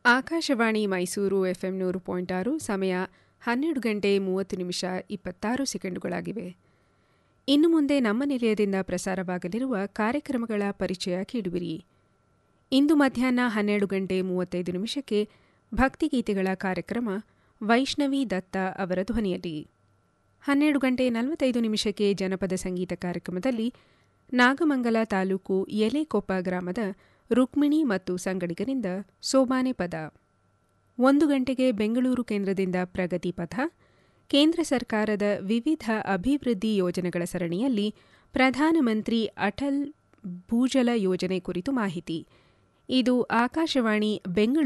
Akashvani Mysuru FM ನೂರು point ಆರು ಸಮಯ ಹನ್ನೆರಡು ಗಂಟೆ ಮೂವತ್ತು ನಿಮಿಷ ಇಪ್ಪತ್ತಾರು ಸೆಕೆಂಡುಗಳಾಗಿವೆ ಇನ್ನು ಮುಂದೆ ನಮ್ಮ ನಿಲಯದಿಂದ ಪ್ರಸಾರವಾಗಲಿರುವ ಕಾರ್ಯಕ್ರಮಗಳ ಪರಿಚಯ ಕೇಳುವಿರಿ ಇಂದು ಮಧ್ಯಾಹ್ನ ಹನ್ನೆರಡು ಗಂಟೆ ಮೂವತ್ತೈದು ನಿಮಿಷಕ್ಕೆ ಭಕ್ತಿಗೀತೆಗಳ ಕಾರ್ಯಕ್ರಮ ವೈಷ್ಣವಿ ದತ್ತ ಅವರ ಧ್ವನಿಯಲ್ಲಿ ಹನ್ನೆರಡು ಗಂಟೆ ನಲವತ್ತೈದು ನಿಮಿಷಕ್ಕೆ ಜನಪದ ಸಂಗೀತ ಕಾರ್ಯಕ್ರಮದಲ್ಲಿ ನಾಗಮಂಗಲ ತಾಲೂಕು ಎಲೆಕೊಪ್ಪ ಗ್ರಾಮದ ರುಕ್ಮಿಣಿ ಮತ್ತು ಸಂಗಡಿಗರಿಂದ ಸೋಬಾನೆ ಪದ ಒಂದು ಗಂಟೆಗೆ ಬೆಂಗಳೂರು ಕೇಂದ್ರದಿಂದ ಪ್ರಗತಿ ಪಥ ಕೇಂದ್ರ ಸರ್ಕಾರದ ವಿವಿಧ ಅಭಿವೃದ್ಧಿ ಯೋಜನೆಗಳ ಸರಣಿಯಲ್ಲಿ ಪ್ರಧಾನಮಂತ್ರಿ ಅಟಲ್ ಭೂಜಲ ಯೋಜನೆ ಕುರಿತು ಮಾಹಿತಿ ಇದು ಆಕಾಶವಾಣಿ ಬೆಂಗಳೂರು